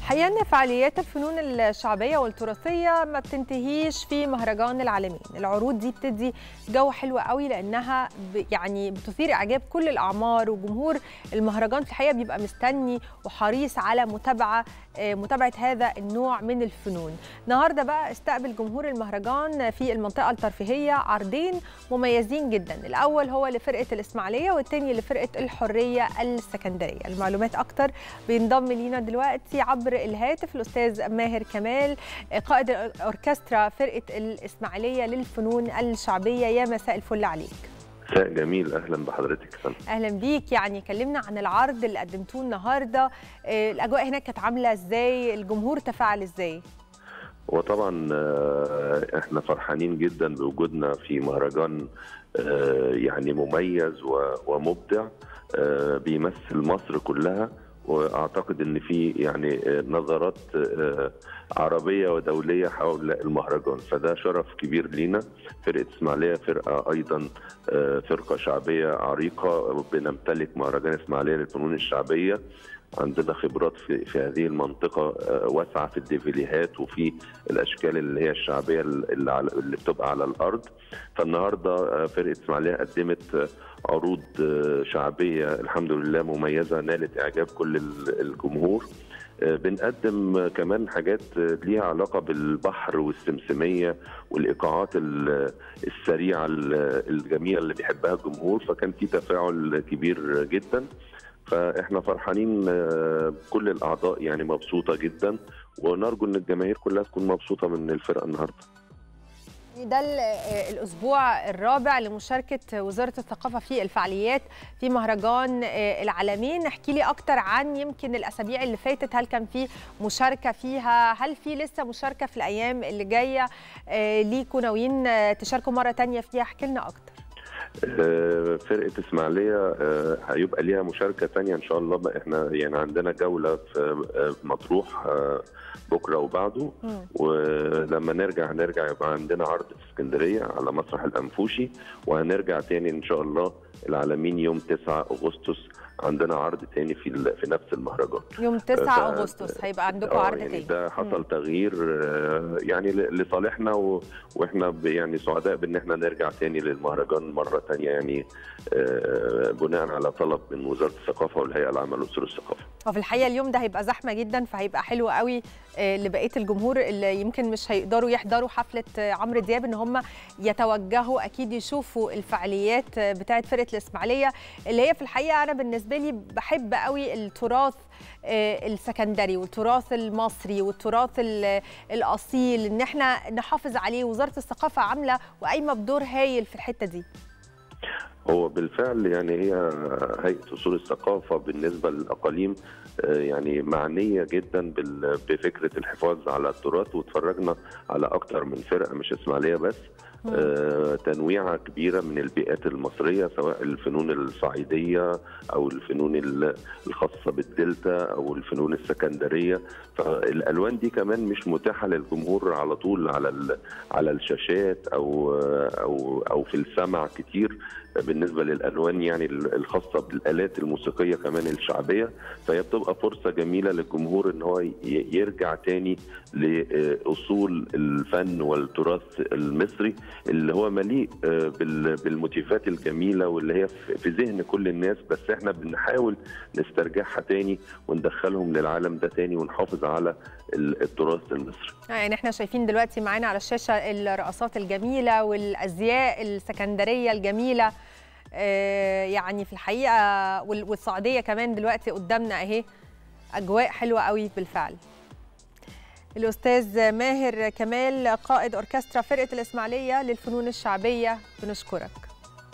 الحقيقه ان فعاليات الفنون الشعبيه والتراثيه ما بتنتهيش في مهرجان العالمين العروض دي بتدي جو حلو قوي لانها ب يعني بتثير اعجاب كل الاعمار وجمهور المهرجان في الحقيقه بيبقى مستني وحريص على متابعه متابعه هذا النوع من الفنون النهارده بقى استقبل جمهور المهرجان في المنطقه الترفيهيه عرضين مميزين جدا الاول هو لفرقه الاسماعيليه والثاني لفرقه الحريه السكندريه المعلومات اكتر بينضم لينا دلوقتي عبر الهاتف الاستاذ ماهر كمال قائد اوركسترا فرقه الاسماعيليه للفنون الشعبيه يا مساء الفل عليك مساء جميل اهلا بحضرتك فندم اهلا بيك يعني كلمنا عن العرض اللي قدمتوه النهارده الاجواء هناك كانت عامله ازاي الجمهور تفاعل ازاي وطبعا احنا فرحانين جدا بوجودنا في مهرجان يعني مميز ومبدع بيمثل مصر كلها واعتقد ان في يعني نظرات عربيه ودوليه حول المهرجان فده شرف كبير لينا فرقه اسماعيليه فرقه ايضا فرقه شعبيه عريقه بنمتلك مهرجان اسماعيليه للفنون الشعبيه عندنا خبرات في, في هذه المنطقه واسعه في الديفيليهات وفي الاشكال اللي هي الشعبيه اللي, على اللي بتبقى على الارض فالنهارده فرقه اسماعيليه قدمت عروض شعبيه الحمد لله مميزه نالت اعجاب كل الجمهور بنقدم كمان حاجات ليها علاقة بالبحر والسمسمية والإيقاعات السريعة الجميلة اللي بيحبها الجمهور فكان في تفاعل كبير جدا فاحنا فرحانين كل الاعضاء يعني مبسوطه جدا ونرجو ان الجماهير كلها تكون مبسوطه من الفرقه النهارده ده الاسبوع الرابع لمشاركه وزاره الثقافه في الفعاليات في مهرجان العالمين احكي لي اكتر عن يمكن الاسابيع اللي فاتت هل كان في مشاركه فيها هل في لسه مشاركه في الايام اللي جايه ليكوا ناويين تشاركوا مره ثانيه فيها احكي لنا اكتر فرقه اسماعيليه هيبقى ليها مشاركه ثانيه ان شاء الله بقى احنا يعني عندنا جوله في مطروح بكره وبعده ولما نرجع هنرجع يبقى عندنا عرض في اسكندريه على مسرح الانفوشي وهنرجع تاني ان شاء الله العالمين يوم 9 اغسطس عندنا عرض تاني في في نفس المهرجان يوم 9 اغسطس هيبقى عندكم عرض يعني تاني ده حصل تغيير يعني لصالحنا و... واحنا يعني سعداء بان احنا نرجع تاني للمهرجان مره تانيه يعني بناء على طلب من وزاره الثقافه والهيئه العامه لأسر الثقافه. وفي الحقيقه اليوم ده هيبقى زحمه جدا فهيبقى حلو قوي لبقيه الجمهور اللي يمكن مش هيقدروا يحضروا حفله عمرو دياب ان هم يتوجهوا اكيد يشوفوا الفعاليات بتاعه فرقه الاسماعيليه اللي هي في الحقيقه انا بالنسبه لي بحب قوي التراث السكندري والتراث المصري والتراث الاصيل ان احنا نحافظ عليه وزاره الثقافه عامله وقايمه بدور هايل في الحته دي هو بالفعل يعني هي هيئه اصول الثقافه بالنسبه للاقاليم يعني معنيه جدا بفكره الحفاظ على التراث واتفرجنا على اكتر من فرقه مش اسماعيليه بس آه تنويعه كبيره من البيئات المصريه سواء الفنون الصعيديه او الفنون الخاصه بالدلتا او الفنون السكندريه فالالوان دي كمان مش متاحه للجمهور على طول على على الشاشات او او او في السمع كتير بالنسبه للالوان يعني الخاصه بالالات الموسيقيه كمان الشعبيه فهي بتبقى فرصه جميله للجمهور ان هو يرجع تاني لاصول الفن والتراث المصري اللي هو مليء بالموتيفات الجميله واللي هي في ذهن كل الناس بس احنا بنحاول نسترجعها تاني وندخلهم للعالم ده تاني ونحافظ على التراث المصري. يعني احنا شايفين دلوقتي معانا على الشاشه الرقصات الجميله والازياء السكندريه الجميله يعني في الحقيقه والسعوديه كمان دلوقتي قدامنا اهي اجواء حلوه قوي بالفعل. الاستاذ ماهر كمال قائد اوركسترا فرقه الاسماعيليه للفنون الشعبيه بنشكرك.